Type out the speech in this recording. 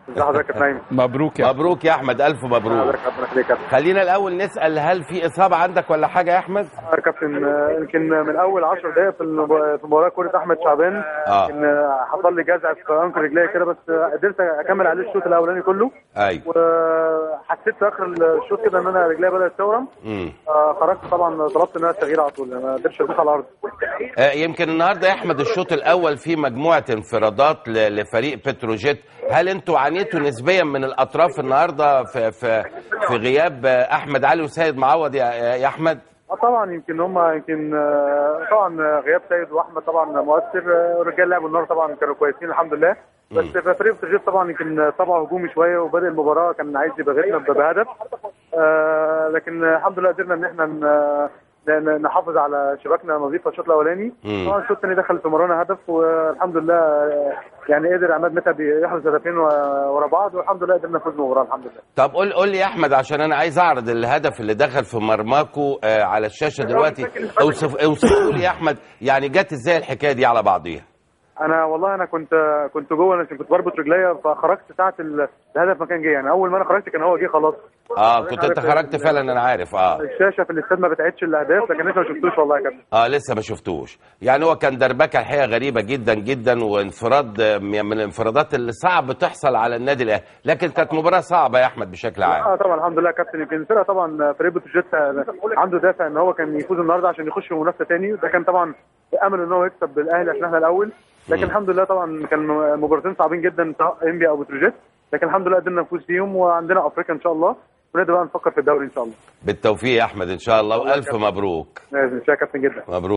ازي حضرتك يا نايم مبروك يا مبروك يا احمد الف مبروك حضرتك ربنا يخليك يا كابتن خلينا الاول نسال هل في اصابه عندك ولا حاجه يا احمد آه، كابتن آه، يمكن من اول 10 دقائق في المب- في مباراه كره احمد شعبان آه. يمكن آه، حصل لي جزع في انكل رجلي كده بس آه، قدرت اكمل عليه الشوط الاولاني كله ايوه وحسيت في اخر الشوط كده ان انا رجلي بدات تورم امم آه، خرجت طبعا طلبت ان انا التغيير على طول ما قدرتش ادوس على الارض آه، يمكن النهارده يا احمد الشوط الاول فيه مجموعه انفرادات ل- لفريق بتروجيت هل انتوا عانيتوا نسبيا من الاطراف النهارده في في في غياب آه، احمد علي وسيد معوض يا يا احمد اه طبعا يمكن هم يمكن آه، طبعا غياب سيد واحمد طبعا مؤثر آه، الرجال لعبوا النهارده طبعا كانوا كويسين الحمد لله بس في فريق بتروجيت طبعا يمكن طبعا هجومي شويه وبدا المباراه كان عايز يبغتنا بهدف آه، لكن الحمد لله قدرنا ان احنا ن- ن- نحافظ على شباكنا نظيفه الشوط الاولاني مم. طبعا الشوط الثاني دخل في مرانا هدف والحمد لله آه، يعني قدر عماد متعب يحرز هدفين و- ورا بعض والحمد لله قدرنا نفوز بالمباراه الحمد لله طب قول قول لي يا احمد عشان انا عايز اعرض الهدف اللي دخل في مرماكو آه، على الشاشه دلوقتي اوصف اوصفوا لي يا احمد يعني جت ازاي الحكايه دي على بعضيها انا والله انا كنت كنت جوه انا كنت بربط رجليا فخرجت ساعه ال- الهدف ما كان جه يعني اول ما انا خرجت كان هو جه خلاص اه كنت انت خرجت فعلا انا عارف اه الشاشه في الاستاد ما بتعيدش الاهداف لكن لسه ما شفتوش والله يا كابتن اه لسه ما شفتوش يعني هو كان دربكه الحقيقه غريبه جدا جدا وانفراد آه، من الانفرادات اللي صعب تحصل على النادي الاهلي لكن كانت مباراه صعبه يا احمد بشكل عام اه طبعا الحمد لله يا كابتن يمكن الفرقه طبعا فريق بتروجيت عنده دافع ان هو كان يفوز النهارده عشان يخش في منافسه تاني وده كان طبعا امل ان هو يكسب الاهلي عشان احنا الاول لكن مم. الحمد لله طبعا كان مباراتين صعبين جدا سواء انبي او بتروجيت لكن الحمد لله قدرنا نفوز فيهم وعندنا افريقيا ان شاء الله ونقدر بقى نفكر في الدوري ان شاء الله بالتوفيق يا احمد ان شاء الله والف مبروك لازم يا كابتن جدا مبروك